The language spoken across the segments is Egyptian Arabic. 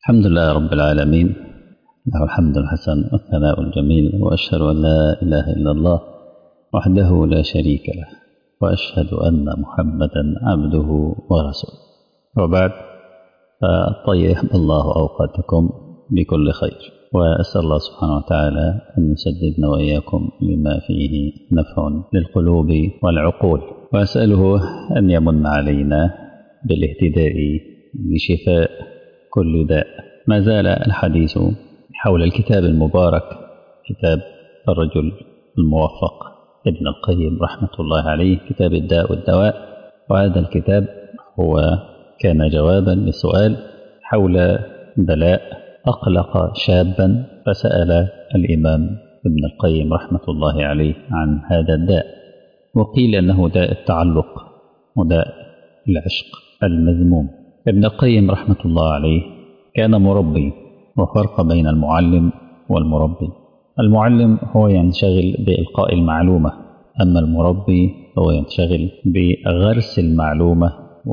الحمد لله رب العالمين له الحمد الحسن والثناء الجميل وأشهد أن لا إله إلا الله وحده لا شريك له وأشهد أن محمدا عبده ورسوله وبعد فطيب الله أوقاتكم بكل خير وأسأل الله سبحانه وتعالى أن يسددنا وإياكم لما فيه نفع للقلوب والعقول وأسأله أن يمن علينا بالاهتداء بشفاء كل داء ما زال الحديث حول الكتاب المبارك كتاب الرجل الموفق ابن القيم رحمة الله عليه كتاب الداء والدواء وهذا الكتاب هو كان جوابا لسؤال حول بلاء أقلق شابا فسأل الإمام ابن القيم رحمة الله عليه عن هذا الداء وقيل أنه داء التعلق وداء العشق المذموم ابن القيم رحمة الله عليه كان مربي وفرق بين المعلم والمربي المعلم هو ينشغل بإلقاء المعلومة أما المربي هو ينشغل بغرس المعلومة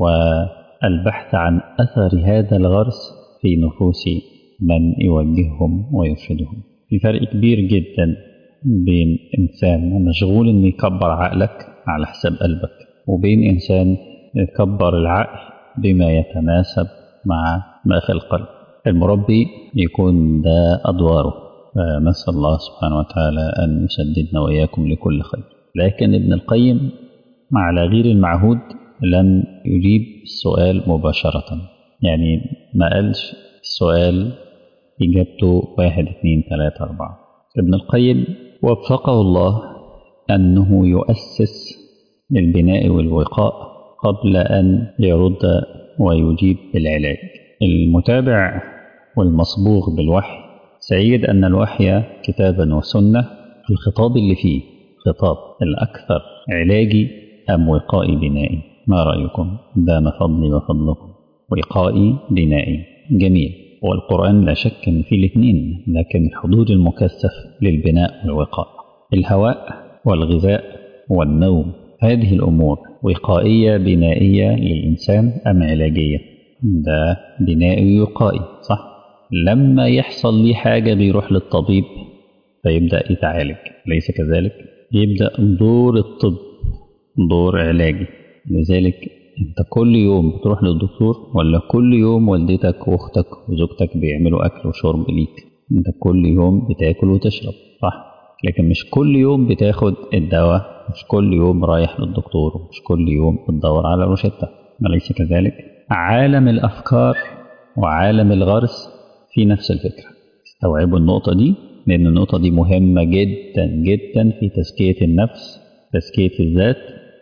والبحث عن أثر هذا الغرس في نفوس من يوجههم ويرشدهم في فرق كبير جدا بين إنسان مشغول إنه يكبر عقلك على حساب قلبك وبين إنسان يكبر العقل بما يتناسب مع ما في القلب المربي يكون ده أدواره فنسأل الله سبحانه وتعالى أن يسددنا وإياكم لكل خير لكن ابن القيم على غير المعهود لم يجيب السؤال مباشرة يعني ما قالش السؤال إجابته واحد اثنين ثلاثة أربعة ابن القيم وفقه الله أنه يؤسس للبناء والوقاء قبل أن يرد ويجيب بالعلاج المتابع والمصبوغ بالوحي سيجد أن الوحي كتابا وسنة الخطاب اللي فيه خطاب الأكثر علاجي أم وقائي بنائي ما رأيكم دام فضلي وفضلكم وقائي بنائي جميل والقرآن لا شك أن فيه الاثنين لكن الحدود المكثف للبناء والوقاء الهواء والغذاء والنوم هذه الأمور وقائية بنائية للإنسان أم علاجية ده بنائي وقائي صح لما يحصل لي حاجة بيروح للطبيب فيبدأ يتعالج ليس كذلك يبدأ دور الطب دور علاجي لذلك انت كل يوم بتروح للدكتور ولا كل يوم والدتك واختك وزوجتك بيعملوا اكل وشرب ليك انت كل يوم بتاكل وتشرب صح لكن مش كل يوم بتاخد الدواء مش كل يوم رايح للدكتور مش كل يوم بتدور على روشتة أليس كذلك عالم الأفكار وعالم الغرس في نفس الفكرة استوعبوا النقطة دي لأن النقطة دي مهمة جدا جدا في تزكية النفس تزكية الذات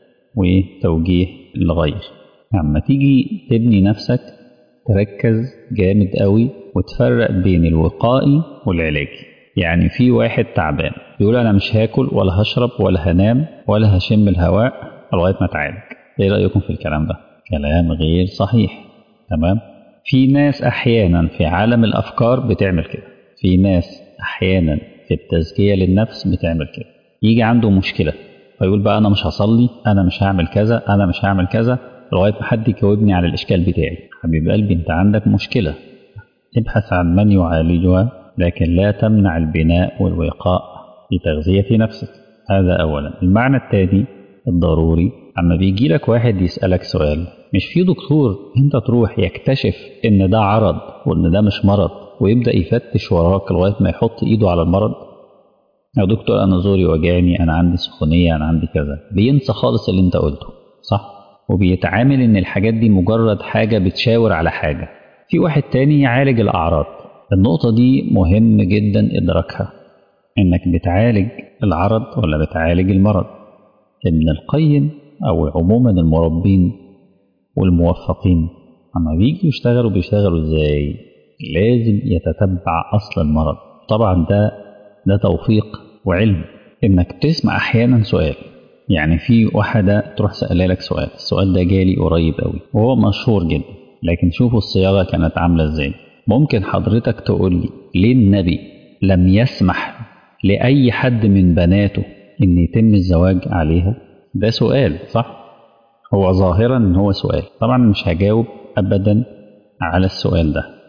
وتوجيه الغير لما تيجي تبني نفسك تركز جامد قوي وتفرق بين الوقائي والعلاجي يعني في واحد تعبان يقول انا مش هاكل ولا هشرب ولا هنام ولا هشم الهواء لغايه ما اتعالج ايه رايكم في الكلام ده كلام غير صحيح تمام في ناس احيانا في عالم الافكار بتعمل كده في ناس احيانا في التزكيه للنفس بتعمل كده يجي عنده مشكله فيقول بقى انا مش هصلي انا مش هعمل كذا انا مش هعمل كذا لغايه ما حد يجاوبني على الاشكال بتاعي حبيب قلبي انت عندك مشكله ابحث عن من يعالجها لكن لا تمنع البناء والوقاء في تغذية نفسك هذا أولا المعنى الثاني الضروري أما بيجي لك واحد يسألك سؤال مش في دكتور انت تروح يكتشف ان ده عرض وان ده مش مرض ويبدأ يفتش وراك لغاية ما يحط ايده على المرض يا دكتور انا زوري وجعني انا عندي سخونية انا عندي كذا بينسى خالص اللي انت قلته صح وبيتعامل ان الحاجات دي مجرد حاجة بتشاور على حاجة في واحد تاني يعالج الأعراض النقطة دي مهم جدا إدراكها إنك بتعالج العرض ولا بتعالج المرض ابن القيم أو عموما المربين والموفقين أما بيجوا يشتغلوا بيشتغلوا إزاي لازم يتتبع أصل المرض طبعا ده ده توفيق وعلم إنك تسمع أحيانا سؤال يعني في واحدة تروح سألة لك سؤال السؤال ده جالي قريب قوي وهو مشهور جدا لكن شوفوا الصياغة كانت عاملة إزاي ممكن حضرتك تقول لي ليه النبي لم يسمح لأي حد من بناته إن يتم الزواج عليها ده سؤال صح هو ظاهرا إن هو سؤال طبعا مش هجاوب أبدا على السؤال ده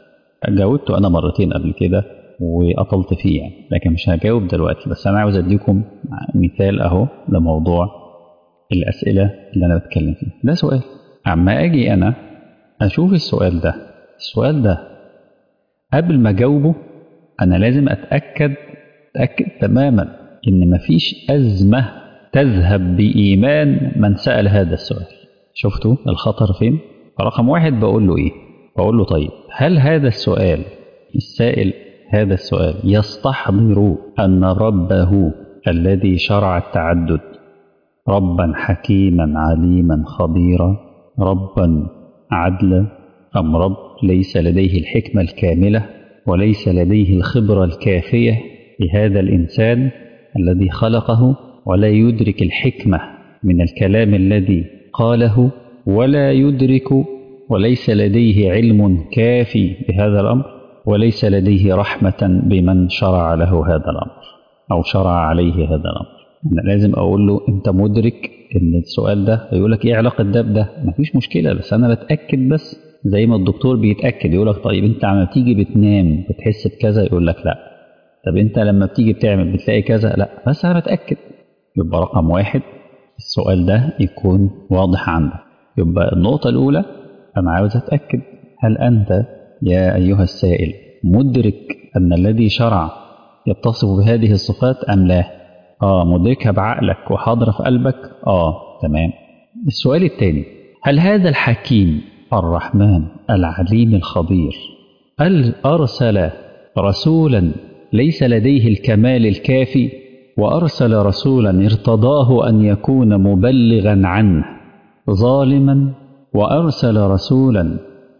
جاوبته أنا مرتين قبل كده وأطلت فيه يعني لكن مش هجاوب دلوقتي بس أنا عاوز أديكم مثال أهو لموضوع الأسئلة اللي أنا بتكلم فيها ده سؤال أما أجي أنا أشوف السؤال ده السؤال ده قبل ما أجاوبه أنا لازم أتأكد أتأكد تماما إن مفيش أزمة تذهب بإيمان من سأل هذا السؤال شفتوا الخطر فين؟ رقم واحد بقول له إيه؟ بقول له طيب هل هذا السؤال السائل هذا السؤال يستحضر أن ربه الذي شرع التعدد ربا حكيما عليما خبيرا ربا عدلا أم رب ليس لديه الحكمة الكاملة وليس لديه الخبرة الكافية لهذا الإنسان الذي خلقه ولا يدرك الحكمة من الكلام الذي قاله ولا يدرك وليس لديه علم كافي بهذا الأمر وليس لديه رحمة بمن شرع له هذا الأمر أو شرع عليه هذا الأمر أنا لازم أقول له أنت مدرك إن السؤال ده يقول لك إيه علاقة ده بده مفيش مشكلة بس أنا بتأكد بس زي ما الدكتور بيتأكد يقول لك طيب أنت لما بتيجي بتنام بتحس بكذا يقول لك لا طب أنت لما بتيجي بتعمل بتلاقي كذا لا بس أنا بتأكد يبقى رقم واحد السؤال ده يكون واضح عندك يبقى النقطة الأولى أنا عاوز أتأكد هل أنت يا أيها السائل مدرك أن الذي شرع يتصف بهذه الصفات أم لا؟ آه مدركها بعقلك وحاضرة في قلبك؟ آه تمام. السؤال الثاني هل هذا الحكيم الرحمن العليم الخبير هل أرسل رسولا ليس لديه الكمال الكافي وأرسل رسولا ارتضاه أن يكون مبلغا عنه ظالما وأرسل رسولا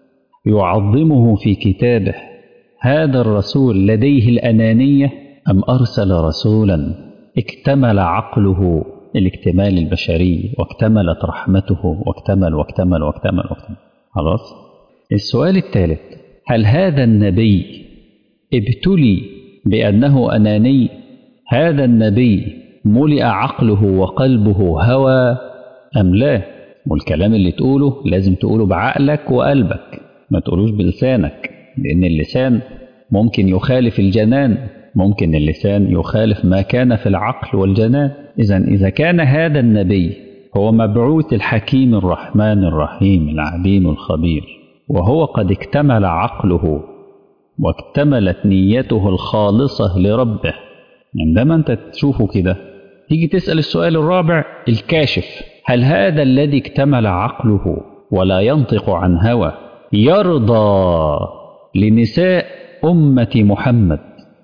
يعظمه في كتابه هذا الرسول لديه الأنانية أم أرسل رسولا اكتمل عقله الاكتمال البشري واكتملت رحمته واكتمل واكتمل واكتمل واكتمل خلاص السؤال الثالث هل هذا النبي ابتلي بأنه أناني هذا النبي ملئ عقله وقلبه هوى أم لا والكلام اللي تقوله لازم تقوله بعقلك وقلبك ما تقولوش بلسانك لأن اللسان ممكن يخالف الجنان ممكن اللسان يخالف ما كان في العقل والجنان إذا إذا كان هذا النبي هو مبعوث الحكيم الرحمن الرحيم العليم الخبير وهو قد اكتمل عقله واكتملت نيته الخالصة لربه عندما أنت تشوفه كده تيجي تسأل السؤال الرابع الكاشف هل هذا الذي اكتمل عقله ولا ينطق عن هوى يرضى لنساء أمة محمد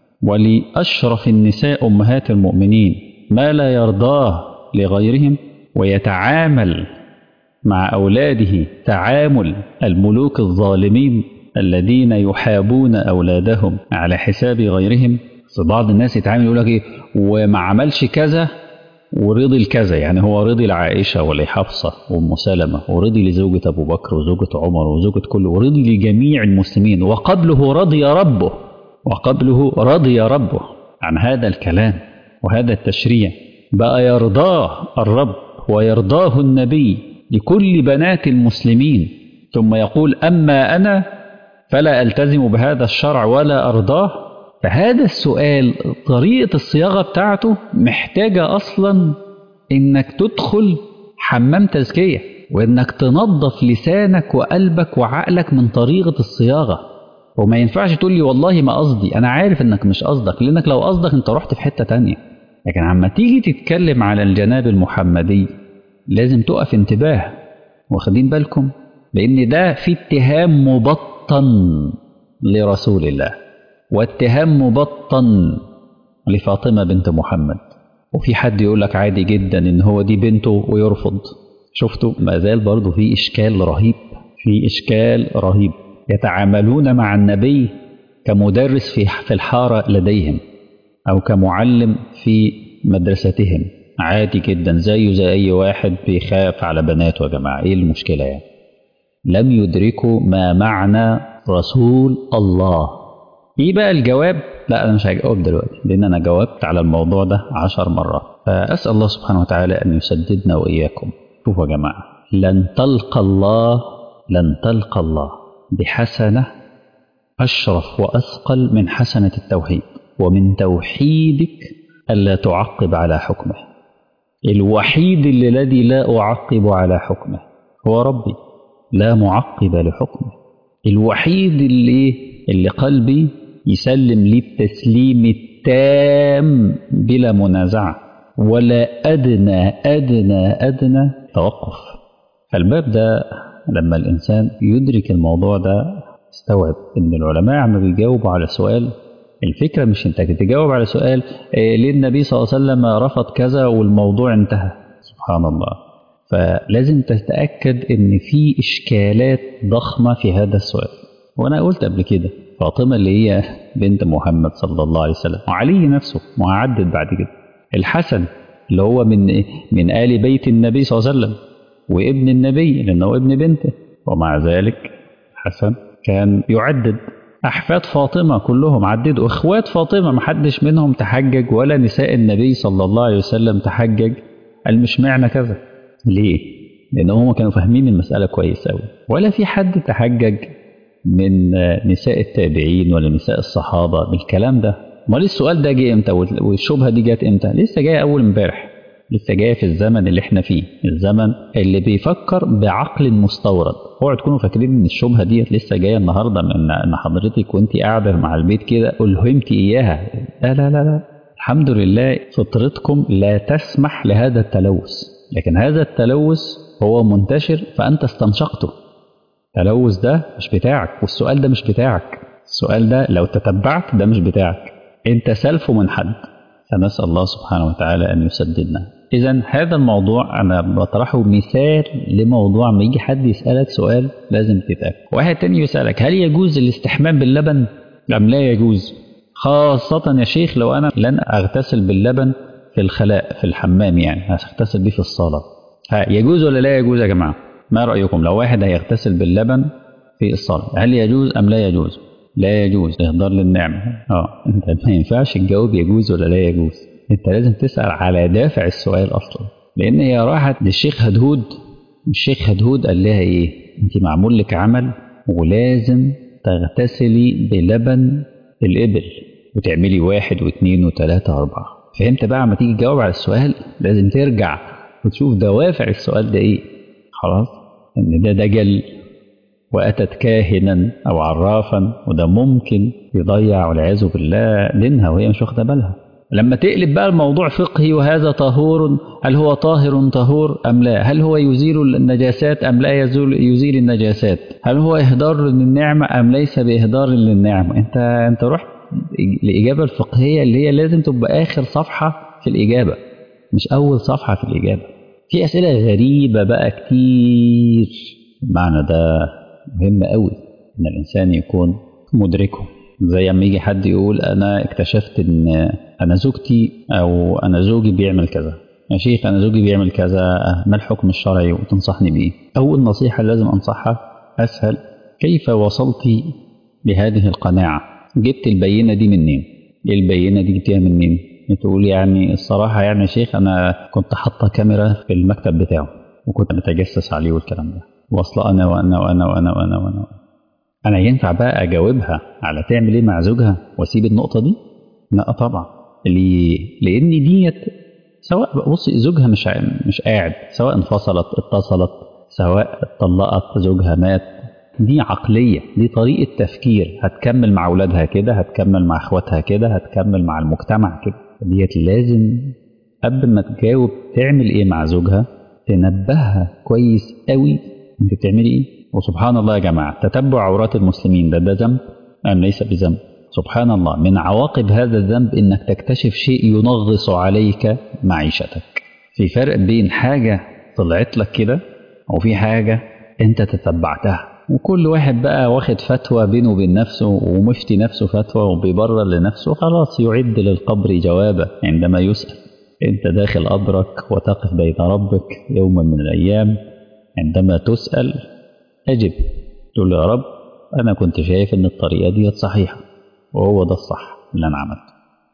ولأشرف النساء أمهات المؤمنين ما لا يرضاه لغيرهم ويتعامل مع أولاده تعامل الملوك الظالمين الذين يحابون أولادهم على حساب غيرهم بعض الناس يتعامل يقول لك إيه وما عملش كذا ورضي الكذا يعني هو رضي لعائشة ولحفصة وأم سلمة ورضي لزوجة أبو بكر وزوجة عمر وزوجة كل ورضي لجميع المسلمين وقبله رضي ربه وقبله رضي ربه عن هذا الكلام وهذا التشريع بقى يرضاه الرب ويرضاه النبي لكل بنات المسلمين ثم يقول أما أنا فلا ألتزم بهذا الشرع ولا أرضاه فهذا السؤال طريقة الصياغة بتاعته محتاجة أصلا إنك تدخل حمام تزكية وإنك تنظف لسانك وقلبك وعقلك من طريقة الصياغة وما ينفعش تقول لي والله ما قصدي أنا عارف إنك مش قصدك لأنك لو قصدك أنت رحت في حتة تانية لكن عما تيجي تتكلم على الجناب المحمدي لازم تقف انتباه واخدين بالكم لأن ده في اتهام مبطن لرسول الله واتهام مبطن لفاطمة بنت محمد وفي حد يقول لك عادي جدا ان هو دي بنته ويرفض شفتوا ما زال برضه في اشكال رهيب في اشكال رهيب يتعاملون مع النبي كمدرس في في الحاره لديهم او كمعلم في مدرستهم عادي جدا زيه زي اي واحد بيخاف على بناته يا جماعه ايه المشكله يعني لم يدركوا ما معنى رسول الله ايه بقى الجواب لا انا مش هجاوب دلوقتي لان انا جاوبت على الموضوع ده عشر مرات فاسال الله سبحانه وتعالى ان يسددنا واياكم شوفوا يا جماعه لن تلقى الله لن تلقى الله بحسنه أشرف وأثقل من حسنة التوحيد ومن توحيدك ألا تعقب على حكمه الوحيد الذي لا أعقب على حكمه هو ربي لا معقب لحكمه الوحيد اللي اللي قلبي يسلم لي التسليم التام بلا منازعة ولا أدنى أدنى أدنى توقف فالباب ده لما الإنسان يدرك الموضوع ده استوعب إن العلماء عم بيجاوبوا على سؤال الفكرة مش انت تجاوب على سؤال إيه ليه النبي صلى الله عليه وسلم رفض كذا والموضوع انتهى سبحان الله فلازم تتأكد ان في اشكالات ضخمة في هذا السؤال وانا قلت قبل كده فاطمة اللي هي بنت محمد صلى الله عليه وسلم وعلي نفسه معدد بعد كده الحسن اللي هو من من آل بيت النبي صلى الله عليه وسلم وابن النبي لأنه ابن بنته ومع ذلك حسن كان يعدد أحفاد فاطمة كلهم عددوا إخوات فاطمة ما حدش منهم تحجج ولا نساء النبي صلى الله عليه وسلم تحجج قال مش معنى كذا ليه؟ لأن هم كانوا فاهمين المسألة كويس أوي ولا في حد تحجج من نساء التابعين ولا نساء الصحابة بالكلام ده امال السؤال ده جه امتى والشبهة دي جت امتى لسه جاية أول امبارح لسه جاية في الزمن اللي احنا فيه الزمن اللي بيفكر بعقل مستورد اوعوا تكونوا فاكرين ان الشبهة دي لسه جاية النهاردة من ان حضرتك وانت قاعدة مع البيت كده ألهمتي إياها لا لا لا لا الحمد لله فطرتكم لا تسمح لهذا التلوث لكن هذا التلوث هو منتشر فأنت استنشقته التلوث ده مش بتاعك والسؤال ده مش بتاعك السؤال ده لو تتبعت ده مش بتاعك انت سلفه من حد فنسأل الله سبحانه وتعالى أن يسددنا إذا هذا الموضوع أنا بطرحه مثال لموضوع ما يجي حد يسألك سؤال لازم تتأكد واحد تاني يسألك هل يجوز الاستحمام باللبن أم لا يجوز خاصة يا شيخ لو أنا لن أغتسل باللبن في الخلاء في الحمام يعني هغتسل بيه في الصالة ها يجوز ولا لا يجوز يا جماعة ما رأيكم لو واحد هيغتسل باللبن في الصلاة هل يجوز أم لا يجوز لا يجوز إهدار للنعمة اه انت ما ينفعش تجاوب يجوز ولا لا يجوز انت لازم تسأل على دافع السؤال أصلا لأن هي راحت للشيخ هدهود الشيخ هدهود قال لها إيه أنت معمول لك عمل ولازم تغتسلي بلبن الإبل وتعملي واحد واثنين وثلاثة وأربعة فهمت بقى لما تيجي تجاوب على السؤال لازم ترجع وتشوف دوافع السؤال ده إيه خلاص إن ده دجل وأتت كاهنا أو عرافا وده ممكن يضيع والعياذ بالله دينها وهي مش واخدة بالها لما تقلب بقى الموضوع فقهي وهذا طهور هل هو طاهر طهور أم لا هل هو يزيل النجاسات أم لا يزول يزيل النجاسات هل هو إهدار للنعمة أم ليس بإهدار للنعمة أنت أنت رحت الإجابة الفقهية اللي هي لازم تبقى آخر صفحة في الإجابة مش أول صفحة في الإجابة في أسئلة غريبة بقى كتير المعنى ده مهم قوي إن الإنسان يكون مدركه زي ما يجي حد يقول أنا اكتشفت إن أنا زوجتي أو أنا زوجي بيعمل كذا يا شيخ أنا زوجي بيعمل كذا ما الحكم الشرعي وتنصحني بإيه أول نصيحة لازم أنصحها أسهل كيف وصلت لهذه القناعة جبت البينة دي منين إيه البينة دي جبتيها منين تقول يعني الصراحة يعني يا شيخ أنا كنت حاطة كاميرا في المكتب بتاعه وكنت بتجسس عليه والكلام ده واصلة أنا وأنا وأنا وأنا وأنا وأنا أنا ينفع بقى أجاوبها على تعمل إيه مع زوجها وأسيب النقطة دي؟ لا طبعا ليه؟ لأن ديت سواء بصي زوجها مش مش قاعد سواء انفصلت اتصلت سواء اتطلقت زوجها مات دي عقلية دي طريقة تفكير هتكمل مع أولادها كده هتكمل مع إخواتها كده هتكمل مع المجتمع كده ديت لازم قبل ما تجاوب تعمل إيه مع زوجها تنبهها كويس قوي أنت بتعملي إيه وسبحان الله يا جماعة تتبع عورات المسلمين ده ده ذنب أم ليس بذنب سبحان الله من عواقب هذا الذنب إنك تكتشف شيء ينغص عليك معيشتك في فرق بين حاجة طلعت لك كده وفي حاجة أنت تتبعتها وكل واحد بقى واخد فتوى بينه وبين نفسه ومفتي نفسه فتوى وبيبرر لنفسه خلاص يعد للقبر جوابا عندما يسأل أنت داخل قبرك وتقف بين ربك يوما من الأيام عندما تسأل أجب تقول يا رب أنا كنت شايف إن الطريقة دي صحيحة وهو ده الصح اللي أنا عملته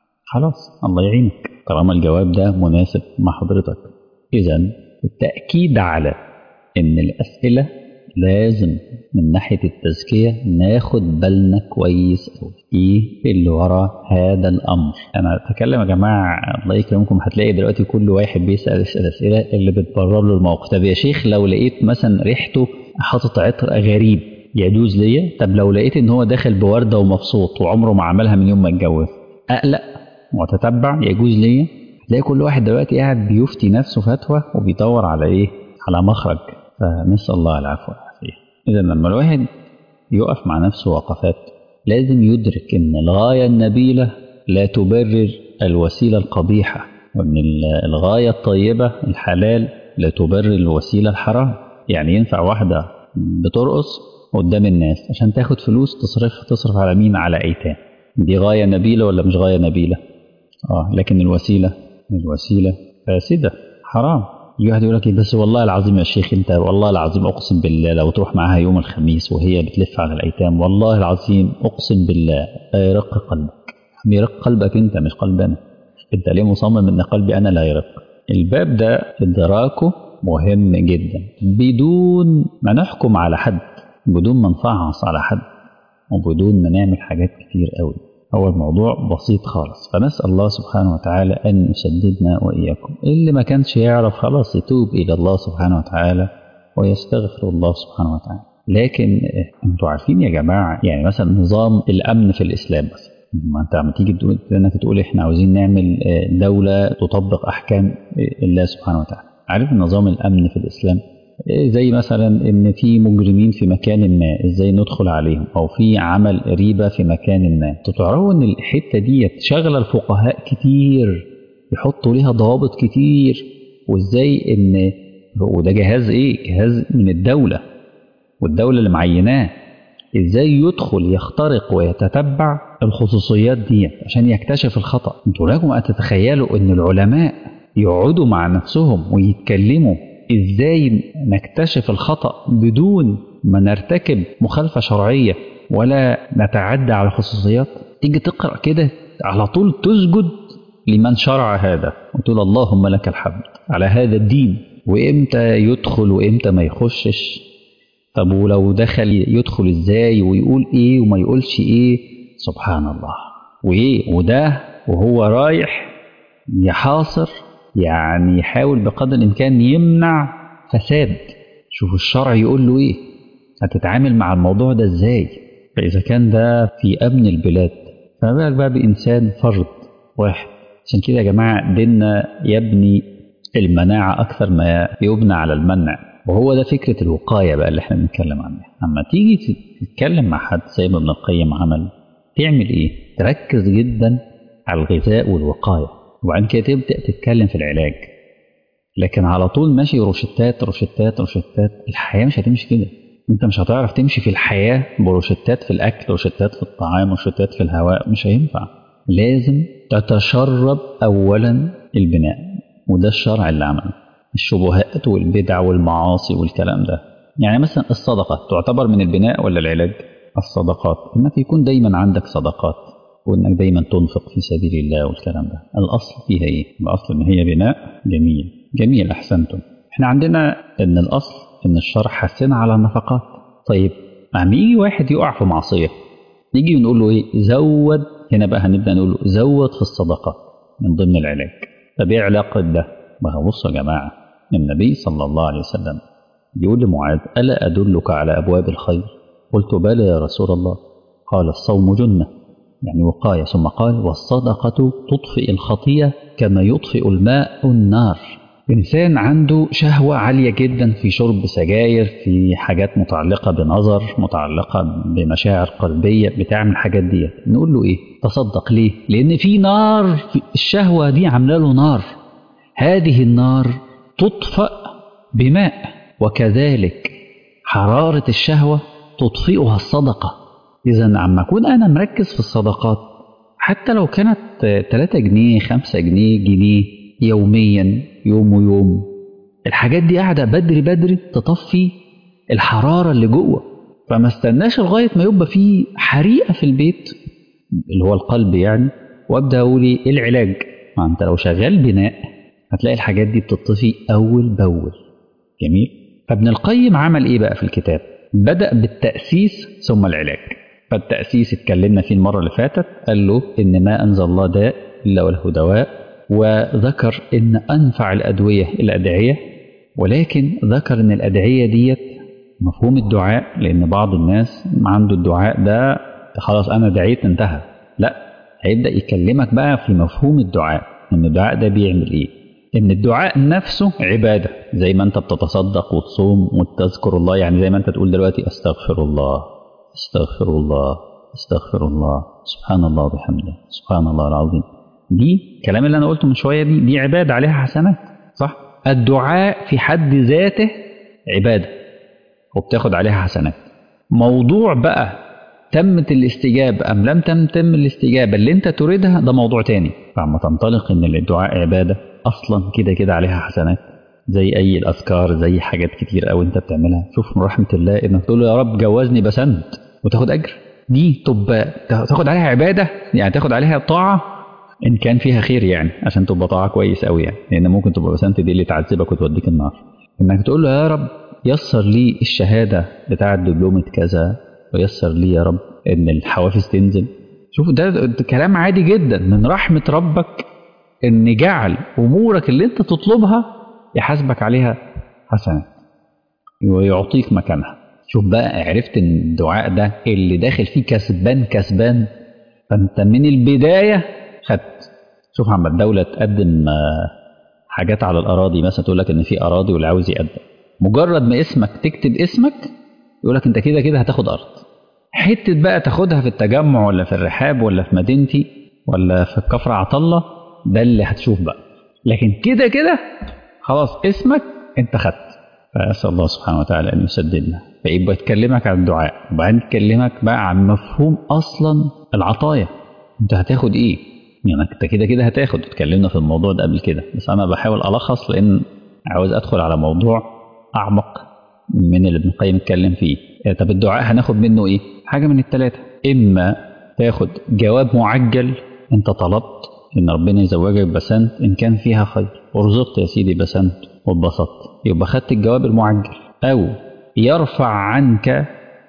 خلاص الله يعينك طالما الجواب ده مناسب مع حضرتك إذا التأكيد على إن الأسئلة لازم من ناحية التزكية ناخد بالنا كويس أوي إيه اللي ورا هذا الأمر أنا أتكلم يا جماعة الله يكرمكم هتلاقي دلوقتي كل واحد بيسأل يسأل أسئلة اللي بتبرر له الموقف طب يا شيخ لو لقيت مثلا ريحته حاطط عطر غريب يجوز ليا طب لو لقيت ان هو داخل بورده ومبسوط وعمره ما عملها من يوم ما اتجوز اقلق واتتبع يجوز ليا تلاقي كل واحد دلوقتي قاعد بيفتي نفسه فتوى وبيدور على ايه على مخرج فنسال الله العفو والعافيه اذا لما الواحد يقف مع نفسه وقفات لازم يدرك ان الغايه النبيله لا تبرر الوسيله القبيحه وان الغايه الطيبه الحلال لا تبرر الوسيله الحرام يعني ينفع واحده بترقص قدام الناس عشان تاخد فلوس تصرف تصرف على مين على ايتام دي غايه نبيله ولا مش غايه نبيله اه لكن الوسيله الوسيله فاسده حرام يجي واحد يقول لك بس والله العظيم يا شيخ انت والله العظيم اقسم بالله لو تروح معاها يوم الخميس وهي بتلف على الايتام والله العظيم اقسم بالله لا يرق قلبك يرق قلبك انت مش قلب انا انت ليه مصمم ان قلبي انا لا يرق الباب ده ادراكه مهم جدا بدون ما نحكم على حد بدون ما نفعص على حد وبدون ما نعمل حاجات كتير قوي هو الموضوع بسيط خالص فنسأل الله سبحانه وتعالى أن يسددنا وإياكم اللي ما كانش يعرف خلاص يتوب إلى الله سبحانه وتعالى ويستغفر الله سبحانه وتعالى لكن انتوا عارفين يا جماعة يعني مثلا نظام الأمن في الإسلام مثلا ما انت عم تيجي تقول انك تقول احنا عاوزين نعمل دولة تطبق أحكام الله سبحانه وتعالى عارف نظام الأمن في الإسلام زي مثلا ان في مجرمين في مكان ما ازاي ندخل عليهم او في عمل ريبه في مكان ما تعرفوا ان الحته دي شغله الفقهاء كتير يحطوا ليها ضوابط كتير وازاي ان وده جهاز ايه جهاز من الدوله والدوله اللي معيناه ازاي يدخل يخترق ويتتبع الخصوصيات دي عشان يكتشف الخطا انتوا لكم ان تتخيلوا ان العلماء يقعدوا مع نفسهم ويتكلموا ازاي نكتشف الخطا بدون ما نرتكب مخالفه شرعيه ولا نتعدى على الخصوصيات تيجي تقرا كده على طول تسجد لمن شرع هذا وتقول اللهم لك الحمد على هذا الدين وامتى يدخل وامتى ما يخشش طب ولو دخل يدخل ازاي ويقول ايه وما يقولش ايه سبحان الله وايه وده وهو رايح يحاصر يعني يحاول بقدر الامكان يمنع فساد شوف الشرع يقول له ايه هتتعامل مع الموضوع ده ازاي فاذا كان ده في امن البلاد فما بالك بقى بانسان فرد واحد عشان كده يا جماعه ديننا يبني المناعه اكثر ما يبنى على المنع وهو ده فكره الوقايه بقى اللي احنا بنتكلم عنها اما تيجي تتكلم مع حد زي ما ابن القيم عمل تعمل ايه تركز جدا على الغذاء والوقايه وبعدين كده تبدا تتكلم في العلاج لكن على طول ماشي روشتات روشتات روشتات الحياه مش هتمشي كده انت مش هتعرف تمشي في الحياه بروشتات في الاكل روشتات في الطعام روشتات في الهواء مش هينفع لازم تتشرب اولا البناء وده الشرع اللي عمله الشبهات والبدع والمعاصي والكلام ده يعني مثلا الصدقه تعتبر من البناء ولا العلاج الصدقات انك يكون دايما عندك صدقات وانك دايما تنفق في سبيل الله والكلام ده الاصل فيها ايه الاصل ان هي بناء جميل جميل احسنتم احنا عندنا ان الاصل ان الشرع حسنا على النفقات طيب عم يجي واحد يقع في معصيه نيجي نقول له ايه زود هنا بقى هنبدا نقول له زود في الصدقات من ضمن العلاج طب ايه علاقه ده ما هو بصوا يا جماعه النبي صلى الله عليه وسلم يقول لمعاذ الا ادلك على ابواب الخير قلت بلى يا رسول الله قال الصوم جنه يعني وقاية ثم قال والصدقة تطفئ الخطية كما يطفئ الماء النار إنسان عنده شهوة عالية جدا في شرب سجاير في حاجات متعلقة بنظر متعلقة بمشاعر قلبية بتعمل الحاجات دي نقول له إيه تصدق ليه لأن في نار في الشهوة دي عاملة له نار هذه النار تطفأ بماء وكذلك حرارة الشهوة تطفئها الصدقة إذا عم أكون أنا مركز في الصدقات حتى لو كانت 3 جنيه 5 جنيه جنيه يوميا يوم ويوم الحاجات دي قاعدة بدري بدري تطفي الحرارة اللي جوه فما استناش لغاية ما يبقى في حريقة في البيت اللي هو القلب يعني وابدا اقول ايه العلاج ما انت لو شغال بناء هتلاقي الحاجات دي بتطفي اول باول جميل فابن القيم عمل ايه بقى في الكتاب بدأ بالتأسيس ثم العلاج فالتأسيس اتكلمنا فيه المرة اللي فاتت قال له إن ما أنزل الله داء إلا وله دواء وذكر إن أنفع الأدوية الأدعية ولكن ذكر إن الأدعية ديت مفهوم الدعاء لأن بعض الناس عنده الدعاء ده خلاص أنا دعيت انتهى لا هيبدأ يكلمك بقى في مفهوم الدعاء إن الدعاء ده بيعمل إيه إن الدعاء نفسه عبادة زي ما أنت بتتصدق وتصوم وتذكر الله يعني زي ما أنت تقول دلوقتي أستغفر الله أستغفر الله أستغفر الله سبحان الله وبحمده سبحان الله العظيم دي الكلام اللي أنا قلته من شوية دي دي عبادة عليها حسنات صح الدعاء في حد ذاته عبادة وبتاخد عليها حسنات موضوع بقى تمت الاستجابة أم لم تم تم الاستجابة اللي أنت تريدها ده موضوع تاني فعما تنطلق إن الدعاء عبادة أصلا كده كده عليها حسنات زي أي الأذكار زي حاجات كتير أوي أنت بتعملها شوف من رحمة الله إنك تقول له يا رب جوزني بسنت وتاخد أجر دي تبقى تاخد عليها عبادة يعني تاخد عليها طاعة إن كان فيها خير يعني عشان تبقى طاعة كويس أوي يعني لأن ممكن تبقى بسنت دي اللي تعذبك وتوديك النار إنك تقول له يا رب يسر لي الشهادة بتاعة دبلومة كذا ويسر لي يا رب إن الحوافز تنزل شوف ده, ده كلام عادي جدا من رحمة ربك إن جعل أمورك اللي أنت تطلبها يحاسبك عليها حسنات ويعطيك مكانها شوف بقى عرفت ان الدعاء ده اللي داخل فيه كسبان كسبان فانت من البدايه خدت شوف عم الدوله تقدم حاجات على الاراضي مثلا تقول لك ان في اراضي واللي عاوز يقدم مجرد ما اسمك تكتب اسمك يقول لك انت كده كده هتاخد ارض حته بقى تاخدها في التجمع ولا في الرحاب ولا في مدينتي ولا في الكفر عطله ده اللي هتشوف بقى لكن كده كده خلاص اسمك انت خدت فاسال الله سبحانه وتعالى ان يسددنا فيبقى يتكلمك عن الدعاء وبعدين يكلمك بقى عن مفهوم اصلا العطايا انت هتاخد ايه يعني انت كده كده هتاخد اتكلمنا في الموضوع ده قبل كده بس انا بحاول الخص لان عاوز ادخل على موضوع اعمق من اللي ابن القيم اتكلم فيه طب الدعاء هناخد منه ايه حاجه من الثلاثه اما تاخد جواب معجل انت طلبت ان ربنا يزوجك بسنت ان كان فيها خير ورزقت يا سيدي بسنت واتبسطت يبقى خدت الجواب المعجل او يرفع عنك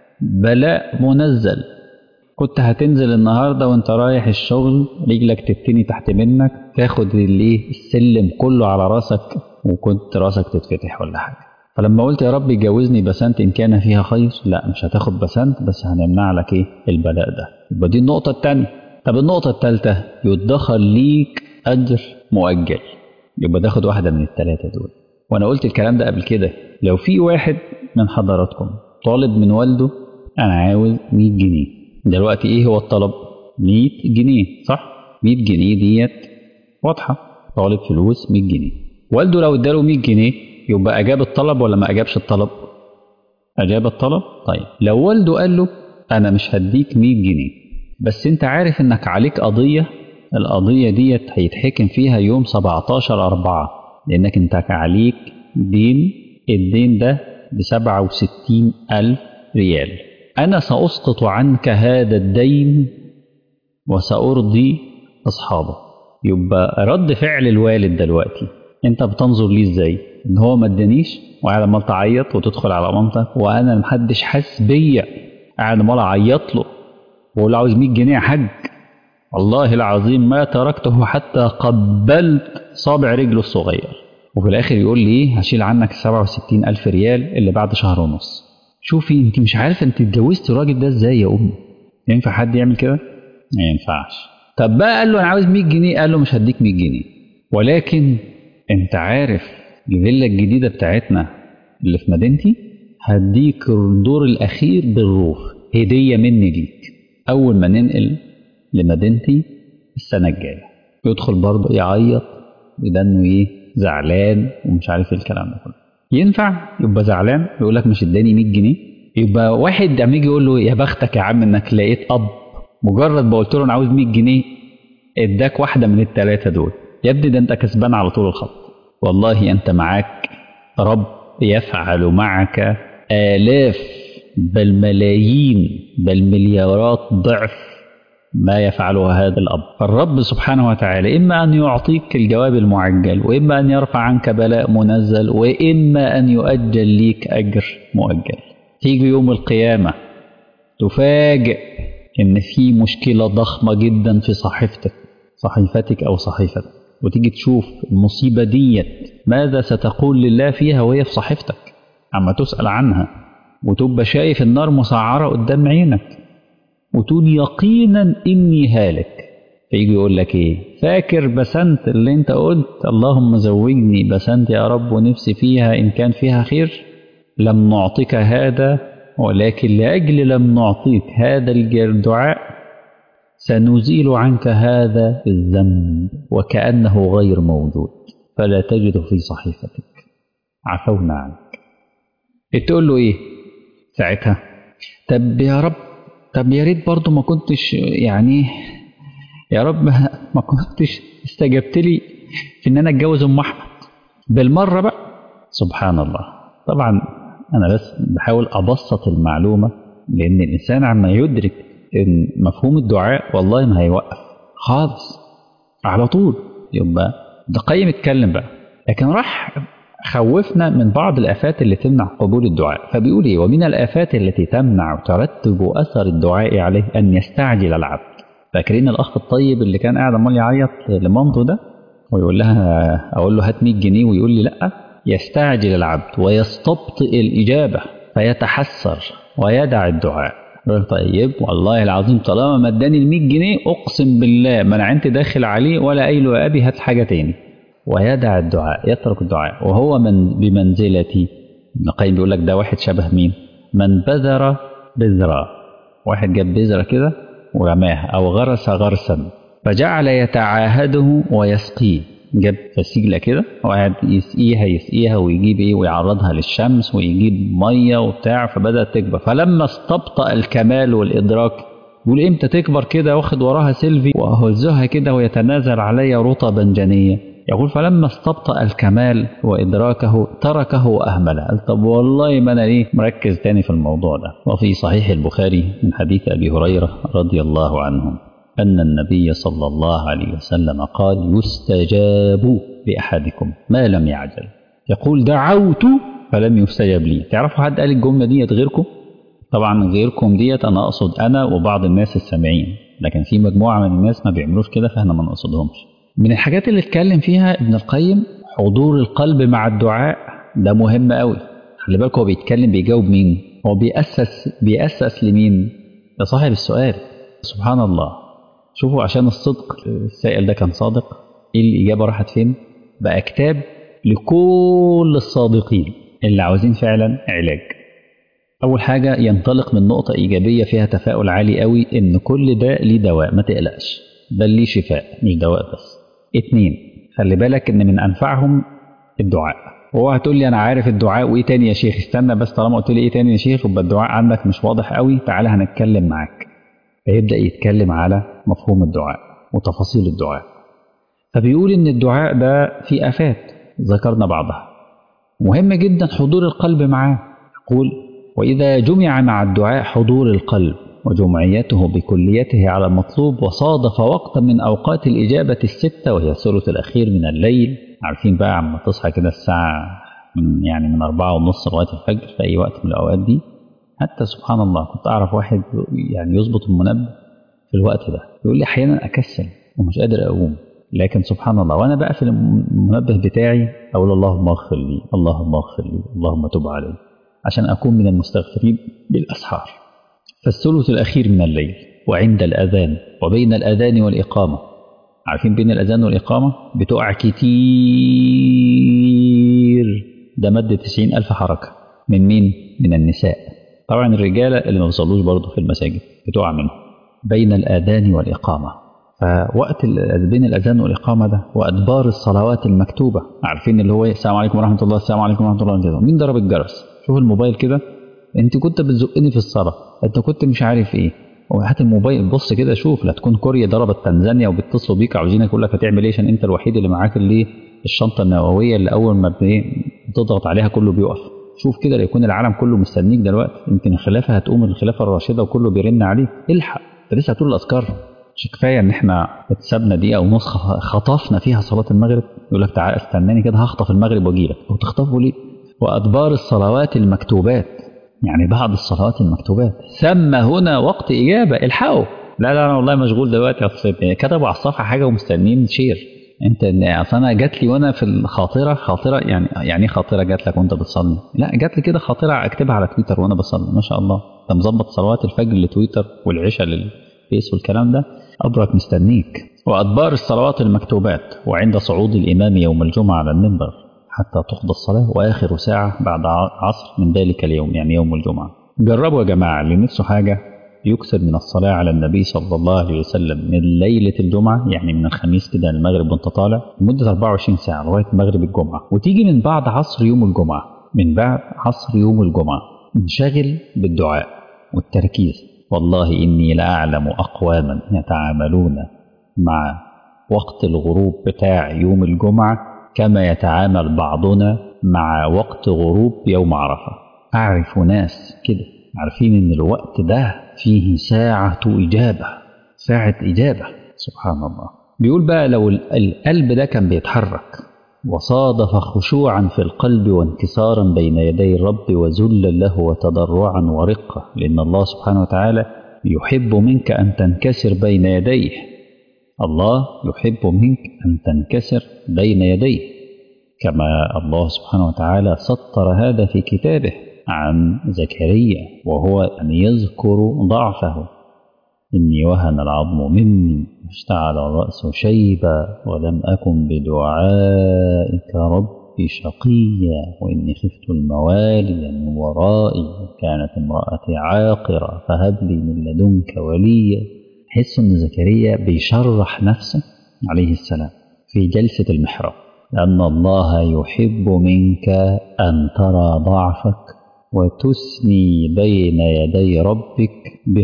بلاء منزل كنت هتنزل النهارده وانت رايح الشغل رجلك تتني تحت منك تاخد الايه السلم كله على راسك وكنت راسك تتفتح ولا حاجه فلما قلت يا رب جوزني بسنت ان كان فيها خير لا مش هتاخد بسنت بس هنمنع لك ايه البلاء ده يبقى دي النقطه الثانيه طب النقطه الثالثه يدخر ليك اجر مؤجل يبقى تاخد واحده من الثلاثه دول وانا قلت الكلام ده قبل كده لو في واحد من حضراتكم طالب من والده انا عاوز 100 جنيه دلوقتي ايه هو الطلب 100 جنيه صح 100 جنيه ديت واضحه طالب فلوس 100 جنيه والده لو اداله 100 جنيه يبقى اجاب الطلب ولا ما اجابش الطلب اجاب الطلب طيب لو والده قال له انا مش هديك 100 جنيه بس انت عارف انك عليك قضيه القضيه ديت هيتحكم فيها يوم 17 4 لانك انت عليك دين الدين ده ب 67 ألف ريال أنا سأسقط عنك هذا الدين وسأرضي أصحابه يبقى رد فعل الوالد دلوقتي أنت بتنظر ليه إزاي؟ إن هو ما ادانيش وقاعد عمال تعيط وتدخل على مامتك وأنا محدش حاسس بيا قاعد عمال أعيط له وأقول له عاوز 100 جنيه يا حاج والله العظيم ما تركته حتى قبلت صابع رجله الصغير وفي الاخر يقول لي ايه هشيل عنك 67 الف ريال اللي بعد شهر ونص شوفي انت مش عارفه انت اتجوزتي الراجل ده ازاي يا امي ينفع حد يعمل كده ما ينفعش طب بقى قال له انا عاوز 100 جنيه قال له مش هديك 100 جنيه ولكن انت عارف الفيلا الجديده بتاعتنا اللي في مدينتي هديك الدور الاخير بالروف هديه مني ليك اول ما ننقل لمدينتي السنه الجايه يدخل برضه يعيط بدنه ايه زعلان ومش عارف ايه الكلام ده كله ينفع يبقى زعلان يقول لك مش اداني 100 جنيه يبقى واحد لما يجي يقول له يا بختك يا عم انك لقيت اب مجرد ما قلت له انا عاوز 100 جنيه اداك واحده من الثلاثه دول يا ابني ده انت كسبان على طول الخط والله انت معاك رب يفعل معك الاف بل ملايين بل مليارات ضعف ما يفعله هذا الأب فالرب سبحانه وتعالى إما أن يعطيك الجواب المعجل وإما أن يرفع عنك بلاء منزل وإما أن يؤجل ليك أجر مؤجل تيجي يوم القيامة تفاجئ إن في مشكلة ضخمة جدا في صحيفتك صحيفتك أو صحيفتك وتيجي تشوف المصيبة ديت ماذا ستقول لله فيها وهي في صحيفتك عما تسأل عنها وتبقى شايف النار مسعرة قدام عينك وتقول يقينا إني هالك فيجي يقول لك إيه فاكر بسنت اللي أنت قلت اللهم زوجني بسنت يا رب ونفسي فيها إن كان فيها خير لم نعطيك هذا ولكن لأجل لم نعطيك هذا الدعاء سنزيل عنك هذا الذنب وكأنه غير موجود فلا تجد في صحيفتك عفونا عنك تقول له ايه ساعتها طب يا رب طب يا ريت برضه ما كنتش يعني يا رب ما كنتش استجبت لي في ان انا اتجوز ام احمد بالمره بقى سبحان الله طبعا انا بس بحاول ابسط المعلومه لان الانسان عما يدرك ان مفهوم الدعاء والله ما هيوقف خالص على طول يبقى ده قيم اتكلم بقى لكن راح خوفنا من بعض الآفات اللي تمنع قبول الدعاء فبيقول إيه ومن الآفات التي تمنع وترتب أثر الدعاء عليه أن يستعجل العبد فاكرين الأخ الطيب اللي كان قاعد عمال يعيط لمامته ده ويقول لها أقول له هات 100 جنيه ويقول لي لأ يستعجل العبد ويستبطئ الإجابة فيتحسر ويدع الدعاء طيب والله العظيم طالما ما اداني ال 100 جنيه اقسم بالله ما انا انت داخل عليه ولا قايل له يا ابي هات حاجه تاني ويدع الدعاء يترك الدعاء وهو من بمنزلة ابن القيم بيقول لك ده واحد شبه مين؟ من بذر بذرة واحد جاب بذرة كده ورماها أو غرس غرسا فجعل يتعاهده ويسقيه جاب فسيلة كده وقعد يسقيها يسقيها ويجيب ايه ويعرضها للشمس ويجيب مية وبتاع فبدأت تكبر فلما استبطأ الكمال والإدراك يقول امتى تكبر كده واخد وراها سيلفي وأهزها كده ويتنازل علي رطبا جنية يقول فلما استبطأ الكمال وإدراكه تركه وأهمله قال طب والله ما أنا إيه مركز تاني في الموضوع ده وفي صحيح البخاري من حديث أبي هريرة رضي الله عنه أن النبي صلى الله عليه وسلم قال يستجاب لأحدكم ما لم يعجل يقول دعوت فلم يستجب لي تعرفوا حد قال الجملة ديت غيركم طبعا غيركم ديت أنا أقصد أنا وبعض الناس السامعين لكن في مجموعة من الناس ما بيعملوش كده فاحنا ما نقصدهمش من الحاجات اللي اتكلم فيها ابن القيم حضور القلب مع الدعاء ده مهم قوي خلي بالك هو بيتكلم بيجاوب مين هو بيأسس بيأسس لمين لصاحب السؤال سبحان الله شوفوا عشان الصدق السائل ده كان صادق ايه الإجابة راحت فين بقى كتاب لكل الصادقين اللي عاوزين فعلا علاج أول حاجة ينطلق من نقطة إيجابية فيها تفاؤل عالي قوي إن كل ده ليه دواء ما تقلقش بل ليه شفاء مش دواء بس اتنين خلي بالك ان من انفعهم الدعاء وهو هتقول لي انا عارف الدعاء وايه تاني يا شيخ استنى بس طالما قلت لي ايه تاني يا شيخ يبقى الدعاء عندك مش واضح قوي تعالى هنتكلم معاك فيبدا يتكلم على مفهوم الدعاء وتفاصيل الدعاء فبيقول ان الدعاء ده فيه افات ذكرنا بعضها مهم جدا حضور القلب معاه يقول واذا جمع مع الدعاء حضور القلب وجمعيته بكليته على المطلوب وصادف وقتا من أوقات الإجابة الستة وهي الثلث الأخير من الليل عارفين بقى عما تصحى كده الساعة من يعني من أربعة ونص لغاية الفجر في أي وقت من الأوقات دي حتى سبحان الله كنت أعرف واحد يعني يظبط المنبه في الوقت ده يقول لي أحيانا أكسل ومش قادر أقوم لكن سبحان الله وأنا بقى في المنبه بتاعي أقول اللهم اغفر لي اللهم اغفر لي اللهم تب علي عشان أكون من المستغفرين بالأسحار فالثلث الأخير من الليل وعند الأذان وبين الأذان والإقامة عارفين بين الأذان والإقامة بتقع كتير ده مد تسعين ألف حركة من مين؟ من النساء طبعا الرجالة اللي ما بيصلوش برضه في المساجد بتقع منهم بين الآذان والإقامة فوقت بين الأذان والإقامة ده وأدبار الصلوات المكتوبة عارفين اللي هو السلام عليكم ورحمة الله السلام عليكم ورحمة الله وبركاته مين ضرب الجرس؟ شوف الموبايل كده انت كنت بتزقني في الصلاه انت كنت مش عارف ايه هات الموبايل بص كده شوف لا تكون كوريا ضربت تنزانيا وبيتصلوا بيك عاوزينك يقول لك هتعمل ايه عشان انت الوحيد اللي معاك اللي الشنطه النوويه اللي اول ما بتضغط عليها كله بيقف شوف كده يكون العالم كله مستنيك دلوقتي يمكن الخلافه هتقوم الخلافه الراشده وكله بيرن عليك الحق انت لسه هتقول الاذكار مش كفايه ان احنا اتسابنا دقيقه ونص خطفنا فيها صلاه المغرب يقول لك تعالى استناني كده هخطف المغرب واجي لك وتخطفه ليه؟ وادبار الصلوات المكتوبات يعني بعد الصلوات المكتوبات ثم هنا وقت إجابة الحقوا لا لا أنا والله مشغول دلوقتي يا أصل كتبوا على الصفحة حاجة ومستنيين شير انت اصل انا جات لي وانا في الخاطره خاطره يعني يعني ايه خاطره جات لك وانت بتصلي؟ لا جات لي كده خاطره اكتبها على تويتر وانا بصلي ما شاء الله انت مظبط صلوات الفجر لتويتر والعشاء للفيس والكلام ده ابرك مستنيك وادبار الصلوات المكتوبات وعند صعود الامام يوم الجمعه على المنبر حتى تقضى الصلاه واخر ساعه بعد عصر من ذلك اليوم يعني يوم الجمعه جربوا يا جماعه اللي نفسه حاجه يكثر من الصلاة على النبي صلى الله عليه وسلم من ليلة الجمعة يعني من الخميس كده المغرب وانت طالع لمدة 24 ساعة لغاية مغرب الجمعة وتيجي من بعد عصر يوم الجمعة من بعد عصر يوم الجمعة انشغل بالدعاء والتركيز والله إني لأعلم أقواما يتعاملون مع وقت الغروب بتاع يوم الجمعة كما يتعامل بعضنا مع وقت غروب يوم عرفة أعرف ناس كده عارفين إن الوقت ده فيه ساعة إجابة ساعة إجابة سبحان الله بيقول بقى لو القلب ده كان بيتحرك وصادف خشوعا في القلب وانكسارا بين يدي الرب وذلا له وتضرعا ورقة لأن الله سبحانه وتعالى يحب منك أن تنكسر بين يديه الله يحب منك أن تنكسر بين يديه كما الله سبحانه وتعالى سطر هذا في كتابه عن زكريا وهو أن يذكر ضعفه إني وهن العظم مني واشتعل الرأس شيبا ولم أكن بدعائك رب شقيا وإني خفت الموالي من ورائي وكانت امرأتي عاقرة فهب لي من لدنك وليا حس إن زكريا بيشرح نفسه عليه السلام في جلسة المحراب لأن الله يحب منك أن ترى ضعفك وتثني بين يدي ربك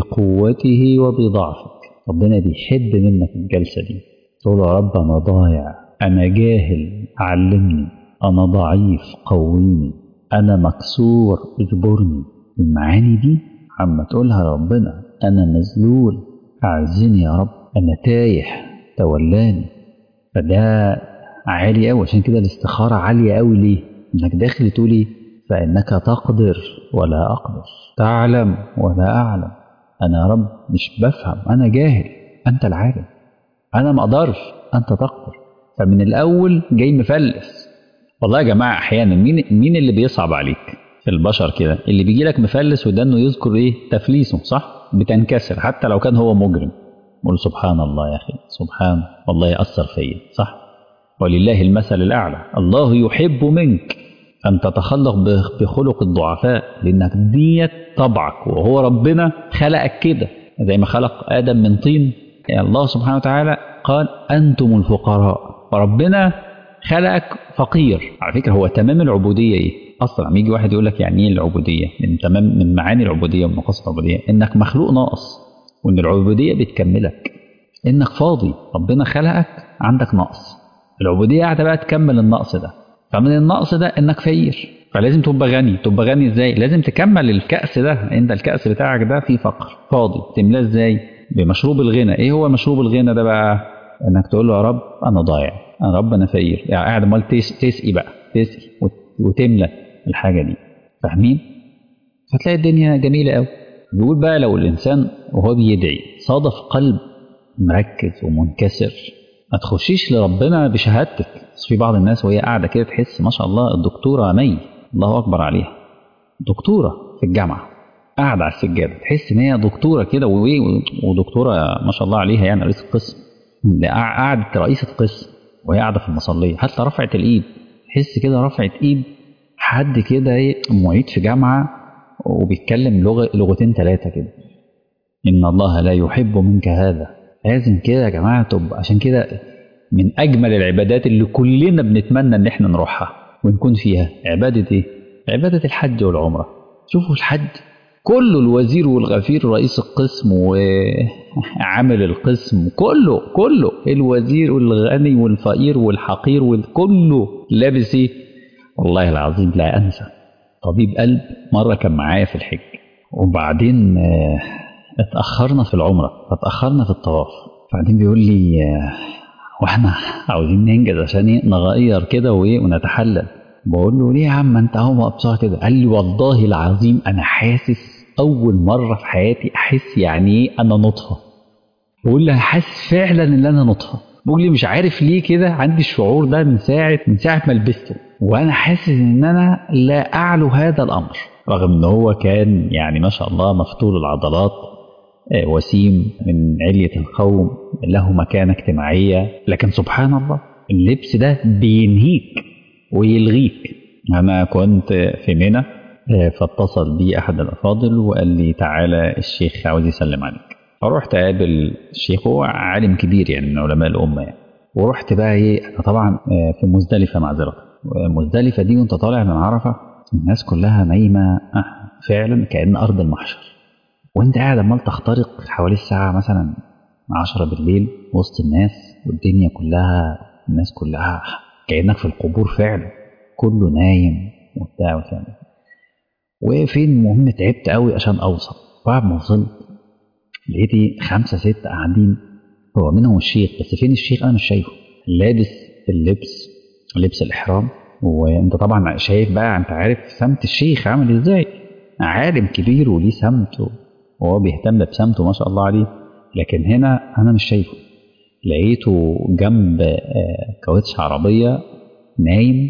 بقوته وبضعفك ربنا بيحب منك الجلسة دي تقول يا رب أنا ضايع أنا جاهل علمني أنا ضعيف قويني أنا مكسور اجبرني المعاني دي عم تقولها ربنا أنا مذلول أعزني يا رب أنا تايه تولاني فده عالي أوي عشان كده الاستخارة عالية أوي ليه؟ إنك داخل تقولي فإنك تقدر ولا أقدر تعلم ولا أعلم أنا يا رب مش بفهم أنا جاهل أنت العالم أنا ما أقدرش أنت تقدر فمن الأول جاي مفلس والله يا جماعة أحيانا مين مين اللي بيصعب عليك في البشر كده اللي بيجي لك مفلس وده إنه يذكر إيه تفليسه صح بتنكسر حتى لو كان هو مجرم قول سبحان الله يا أخي سبحان والله يأثر فيا صح ولله المثل الأعلى الله يحب منك أن تتخلق بخلق الضعفاء لأنك ديت طبعك وهو ربنا خلقك كده زي ما خلق آدم من طين يعني الله سبحانه وتعالى قال أنتم الفقراء وربنا خلقك فقير على فكرة هو تمام العبودية إيه؟ أصلا لما يجي واحد يقول لك يعني إيه العبودية؟ من تمام من معاني العبودية ومن مقاصد العبودية إنك مخلوق ناقص وإن العبودية بتكملك إنك فاضي ربنا خلقك عندك نقص العبودية قاعدة بقى تكمل النقص ده فمن النقص ده انك فقير فلازم تبقى غني تبقى غني ازاي لازم تكمل الكأس ده انت الكأس بتاعك ده فيه فقر فاضي تملاه ازاي بمشروب الغنى ايه هو مشروب الغنى ده بقى انك تقول له يا رب انا ضايع انا رب انا فقير يعني قاعد امال تسقي بقى تسقي وتملى الحاجه دي فاهمين فتلاقي الدنيا جميله قوي بيقول بقى لو الانسان وهو بيدعي صادف قلب مركز ومنكسر ما تخشيش لربنا بشهادتك بس في بعض الناس وهي قاعده كده تحس ما شاء الله الدكتوره مي الله اكبر عليها دكتوره في الجامعه قاعده على السجاده تحس ان هي دكتوره كده ودكتوره ما شاء الله عليها يعني رئيسه قسم قعدت رئيسه قسم وهي قاعده في المصليه حتى رفعت الايد تحس كده رفعت ايد حد كده ايه معيد في جامعه وبيتكلم لغه لغتين ثلاثه كده ان الله لا يحب منك هذا لازم كده يا جماعه تبقى عشان كده من اجمل العبادات اللي كلنا بنتمنى ان احنا نروحها ونكون فيها عباده ايه عباده الحج والعمره شوفوا الحج كله الوزير والغفير رئيس القسم وعامل القسم كله كله الوزير والغني والفقير والحقير والكله لابس ايه والله العظيم لا انسى طبيب قلب مره كان معايا في الحج وبعدين اتاخرنا في العمره فاتاخرنا في الطواف بعدين بيقول لي واحنا عاوزين ننجز عشان ايه نغير كده وايه ونتحلل بقول له ليه يا عم انت اهو مقبصها كده قال لي والله العظيم انا حاسس اول مره في حياتي احس يعني ايه انا نطفه بقول له حاسس فعلا ان انا نطفه بقول لي مش عارف ليه كده عندي الشعور ده من ساعه من ساعه ما لبسته وانا حاسس ان انا لا اعلو هذا الامر رغم ان هو كان يعني ما شاء الله مفتول العضلات وسيم من علية القوم له مكانة اجتماعية لكن سبحان الله اللبس ده بينهيك ويلغيك أنا كنت في منى فاتصل بي أحد الأفاضل وقال لي تعالى الشيخ عاوز يسلم عليك فرحت أقابل الشيخ هو عالم كبير يعني من علماء الأمة يعني ورحت بقى إيه أنا طبعا في مزدلفة معذرة مزدلفة دي وأنت طالع من عرفة الناس كلها نايمة فعلا كأن أرض المحشر وانت قاعد عمال تخترق حوالي الساعة مثلا عشرة بالليل وسط الناس والدنيا كلها الناس كلها كأنك في القبور فعلا كله نايم وبتاع وكلام وفين المهم تعبت قوي عشان اوصل بعد ما وصلت لقيتي خمسة ستة قاعدين هو منهم الشيخ بس فين الشيخ انا مش شايفه لابس اللبس لبس الاحرام وانت طبعا شايف بقى انت عارف سمت الشيخ عامل ازاي عالم كبير وليه سمت وهو بيهتم بسمته ما شاء الله عليه لكن هنا انا مش شايفه لقيته جنب كاوتش عربيه نايم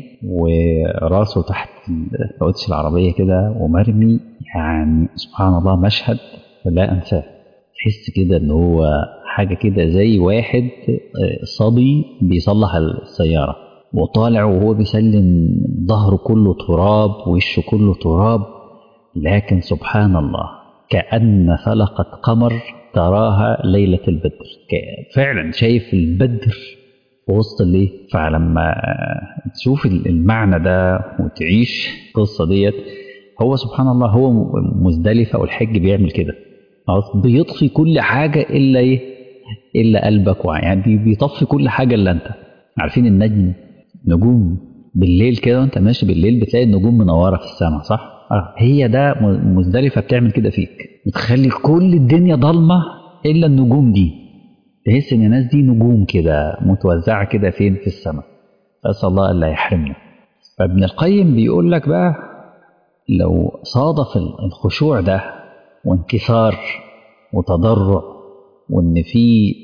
وراسه تحت كاوتش العربيه كده ومرمي يعني سبحان الله مشهد لا انساه تحس كده ان هو حاجه كده زي واحد صبي بيصلح السياره وطالع وهو بيسلم ظهره كله تراب وشه كله تراب لكن سبحان الله كأن فلقت قمر تراها ليلة البدر فعلا شايف البدر في وسط الليل فلما تشوف المعنى ده وتعيش القصة ديت هو سبحان الله هو مزدلفة والحج بيعمل كده بيطفي كل حاجة إلا إيه إلا قلبك يعني بيطفي كل حاجة إلا أنت عارفين النجم نجوم بالليل كده وانت ماشي بالليل بتلاقي النجوم منوره في السماء صح؟ آه. هي ده مزدلفه بتعمل كده فيك بتخلي كل الدنيا ضلمه الا النجوم دي تحس ان الناس دي نجوم كده متوزعه كده فين في السماء اسال الله الا يحرمنا فابن القيم بيقول لك بقى لو صادف الخشوع ده وانكسار وتضرع وان في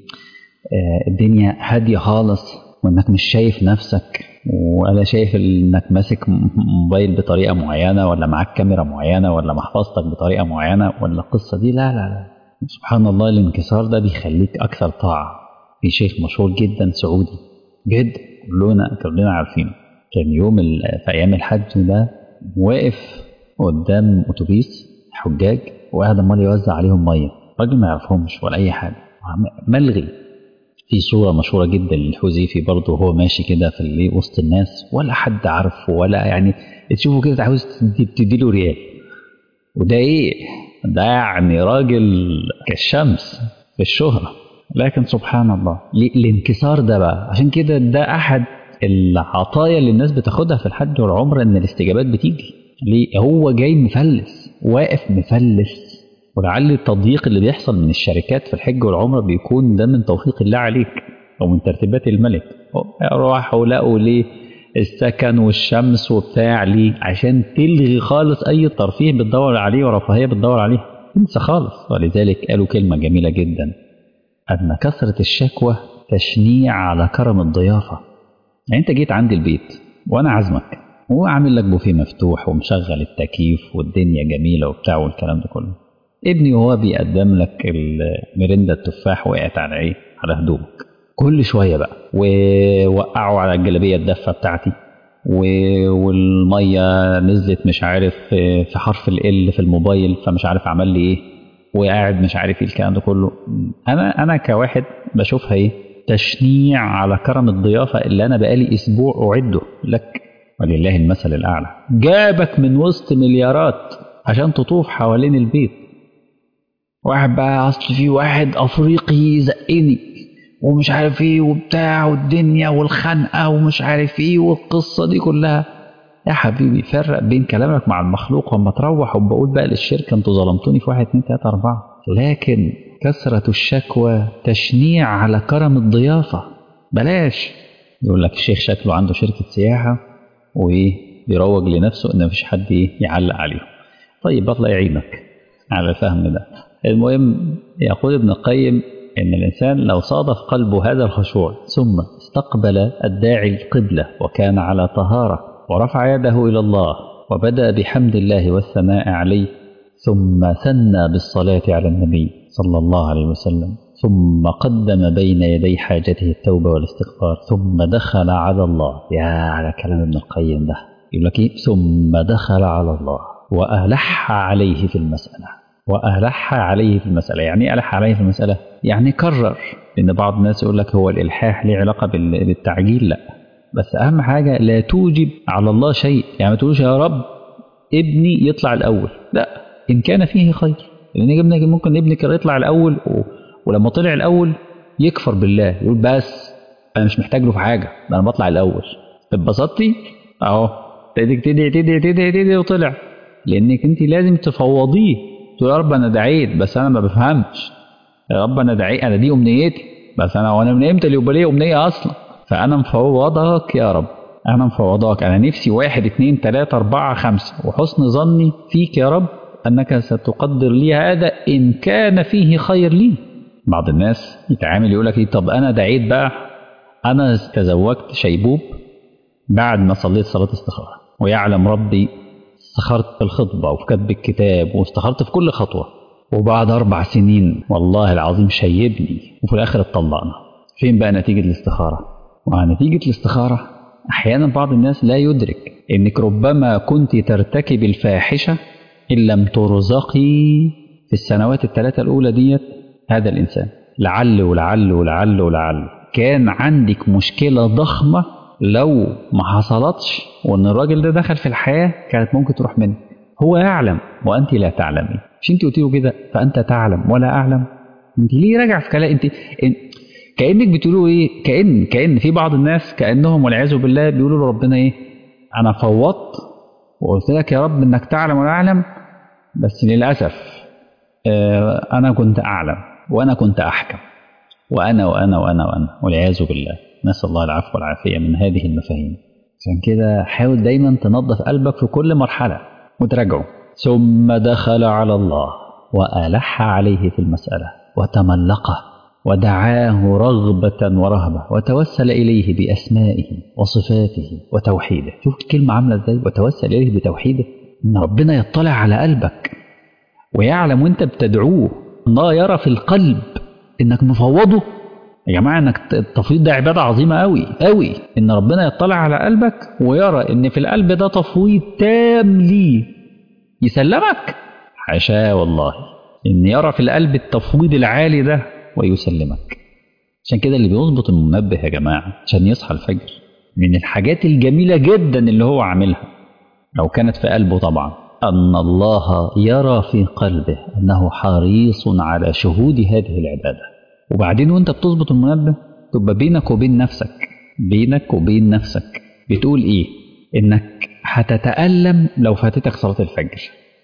الدنيا هاديه خالص وانك مش شايف نفسك ولا شايف انك ماسك موبايل بطريقه معينه ولا معاك كاميرا معينه ولا محفظتك بطريقه معينه ولا القصه دي لا لا لا سبحان الله الانكسار ده بيخليك اكثر طاعه في شيخ مشهور جدا سعودي جدا كلنا كلنا عارفينه كان يوم في ايام الحج ده واقف قدام اتوبيس حجاج وقاعد عمال يوزع عليهم ميه راجل ما يعرفهمش ولا اي حاجه ملغي في صورة مشهورة جدا للحذيفي برضه وهو ماشي كده في اللي وسط الناس ولا حد عارفه ولا يعني تشوفه كده عاوز تدي له ريال وده ايه؟ ده يعني راجل كالشمس في الشهرة لكن سبحان الله الانكسار ده بقى عشان كده ده أحد العطايا اللي الناس بتاخدها في الحج والعمرة إن الاستجابات بتيجي ليه؟ هو جاي مفلس واقف مفلس ولعل التضييق اللي بيحصل من الشركات في الحج والعمرة بيكون ده من توفيق الله عليك أو من ترتيبات الملك راحوا لقوا ليه السكن والشمس وبتاع ليه عشان تلغي خالص أي ترفيه بتدور عليه ورفاهية بتدور عليه انسى خالص ولذلك قالوا كلمة جميلة جدا أن كثرة الشكوى تشنيع على كرم الضيافة يعني أنت جيت عندي البيت وأنا عازمك وعامل لك بوفيه مفتوح ومشغل التكييف والدنيا جميلة وبتاع والكلام ده كله ابني وهو بيقدم لك الميرندا التفاح وقعت على ايه؟ على هدومك. كل شويه بقى ووقعوا على الجلابيه الدفه بتاعتي والميه نزلت مش عارف في حرف ال في الموبايل فمش عارف عمل لي ايه وقاعد مش عارف ايه الكلام ده كله انا انا كواحد بشوفها ايه؟ تشنيع على كرم الضيافه اللي انا بقالي اسبوع اعده لك ولله المثل الاعلى جابك من وسط مليارات عشان تطوف حوالين البيت واحد بقى اصل في واحد افريقي زقني ومش عارف ايه وبتاع والدنيا والخنقه ومش عارف ايه والقصه دي كلها يا حبيبي فرق بين كلامك مع المخلوق وما تروح وبقول بقى للشركه انتوا ظلمتوني في واحد اتنين تلاته اربعه لكن كثرة الشكوى تشنيع على كرم الضيافة بلاش يقول لك الشيخ شكله عنده شركة سياحة وايه بيروج لنفسه ان مفيش حد ايه يعلق عليه طيب الله يعينك على الفهم ده المهم يقول ابن القيم ان الانسان لو صادف قلبه هذا الخشوع ثم استقبل الداعي القبله وكان على طهاره ورفع يده الى الله وبدا بحمد الله والثناء عليه ثم ثنى بالصلاه على النبي صلى الله عليه وسلم ثم قدم بين يدي حاجته التوبة والاستغفار ثم دخل على الله يا على كلام ابن القيم ده يقول لك إيه؟ ثم دخل على الله وألح عليه في المسألة وألح عليه في المسألة يعني إيه ألح عليه في المسألة يعني كرر لأن بعض الناس يقول لك هو الإلحاح له علاقة بالتعجيل لا بس أهم حاجة لا توجب على الله شيء يعني ما تقولش يا رب ابني يطلع الأول لا إن كان فيه خير لأن ابنك ممكن ابنك يطلع الأول و... ولما طلع الاول يكفر بالله يقول بس انا مش محتاج له في حاجه ده انا بطلع الاول اتبسطتي اهو تدعي تدعي تدعي تدعي تدعي وطلع لانك انت لازم تفوضيه تقول يا رب انا دعيت بس انا ما بفهمش يا رب انا دعيت انا دي امنيتي بس انا وانا من امتى اللي يبقى لي امنيه اصلا فانا مفوضك يا رب انا مفوضك انا نفسي واحد اتنين تلاته اربعه خمسه وحسن ظني فيك يا رب انك ستقدر لي هذا ان كان فيه خير لي بعض الناس يتعامل يقول لك ايه طب انا دعيت بقى انا تزوجت شيبوب بعد ما صليت صلاه استخاره ويعلم ربي استخرت في الخطبه وفي كتب الكتاب واستخرت في كل خطوه وبعد اربع سنين والله العظيم شيبني وفي الاخر اتطلقنا فين بقى نتيجه الاستخاره ونتيجه الاستخاره احيانا بعض الناس لا يدرك انك ربما كنت ترتكب الفاحشه ان لم ترزقي في السنوات الثلاثه الاولى ديت هذا الإنسان لعل ولعل ولعل ولعل كان عندك مشكلة ضخمة لو ما حصلتش وان الراجل ده دخل في الحياة كانت ممكن تروح منه هو يعلم وأنت لا تعلمي مش أنت قلت له كده فأنت تعلم ولا أعلم أنت ليه راجع في كلام أنت, انت كأنك بتقولوا إيه كأن كأن في بعض الناس كأنهم والعياذ بالله بيقولوا لربنا إيه أنا فوضت وقلت لك يا رب إنك تعلم ولا أعلم بس للأسف آه أنا كنت أعلم وأنا كنت أحكم وأنا وأنا وأنا وأنا والعياذ بالله نسأل الله العفو والعافية من هذه المفاهيم عشان كده حاول دايما تنظف قلبك في كل مرحلة وتراجعه ثم دخل على الله وألح عليه في المسألة وتملقه ودعاه رغبة ورهبة وتوسل إليه بأسمائه وصفاته وتوحيده شوف الكلمة عاملة إزاي وتوسل إليه بتوحيده إن ربنا يطلع على قلبك ويعلم وانت بتدعوه الله يرى في القلب انك مفوضه يا جماعه انك التفويض ده عباده عظيمه قوي قوي ان ربنا يطلع على قلبك ويرى ان في القلب ده تفويض تام ليه يسلمك حاشاه والله ان يرى في القلب التفويض العالي ده ويسلمك عشان كده اللي بيظبط المنبه يا جماعه عشان يصحى الفجر من الحاجات الجميله جدا اللي هو عاملها لو كانت في قلبه طبعا أن الله يرى في قلبه أنه حريص على شهود هذه العبادة وبعدين وانت بتظبط المنبه تبقى بينك وبين نفسك بينك وبين نفسك بتقول ايه انك هتتألم لو فاتتك صلاة الفجر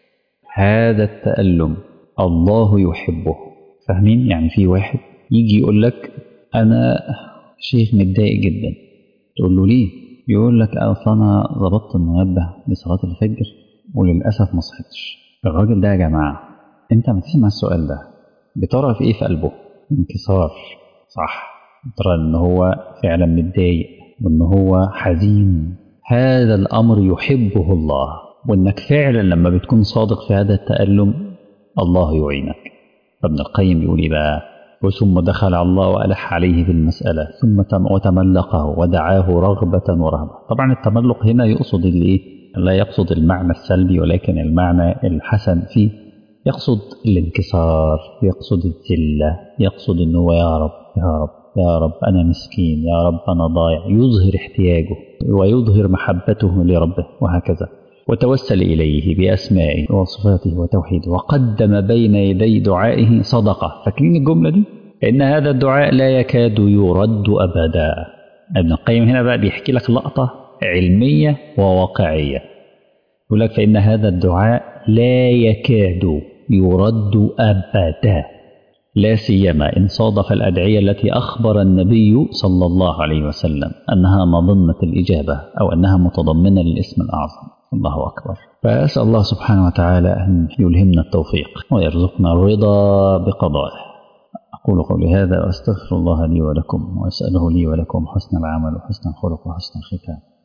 هذا التألم الله يحبه فاهمين يعني في واحد يجي يقول لك انا شيخ متضايق جدا تقول له ليه يقول لك اصل انا ظبطت المنبه لصلاة الفجر وللأسف ما صحتش الراجل ده يا جماعة أنت ما تسمع السؤال ده بترى في إيه في قلبه؟ انكسار صح ترى إن هو فعلا متضايق وإن هو حزين هذا الأمر يحبه الله وإنك فعلا لما بتكون صادق في هذا التألم الله يعينك فابن القيم يقول إيه بقى وثم دخل على الله وألح عليه في المسألة ثم وتملقه ودعاه رغبة ورهبة طبعا التملق هنا يقصد الإيه لا يقصد المعنى السلبي ولكن المعنى الحسن فيه يقصد الانكسار يقصد الذلة يقصد أنه يا رب يا رب يا رب أنا مسكين يا رب أنا ضايع يظهر احتياجه ويظهر محبته لربه وهكذا وتوسل إليه بأسمائه وصفاته وتوحيده وقدم بين يدي دعائه صدقة فاكرين الجملة دي؟ إن هذا الدعاء لا يكاد يرد أبدا ابن القيم هنا بقى بيحكي لك لقطة علمية وواقعية يقول لك فإن هذا الدعاء لا يكاد يرد أبدا لا سيما إن صادف الأدعية التي أخبر النبي صلى الله عليه وسلم أنها مظنة الإجابة أو أنها متضمنة للاسم الأعظم الله أكبر فأسأل الله سبحانه وتعالى أن يلهمنا التوفيق ويرزقنا الرضا بقضائه أقول قولي هذا وأستغفر الله لي ولكم وأسأله لي ولكم حسن العمل وحسن الخلق وحسن الختام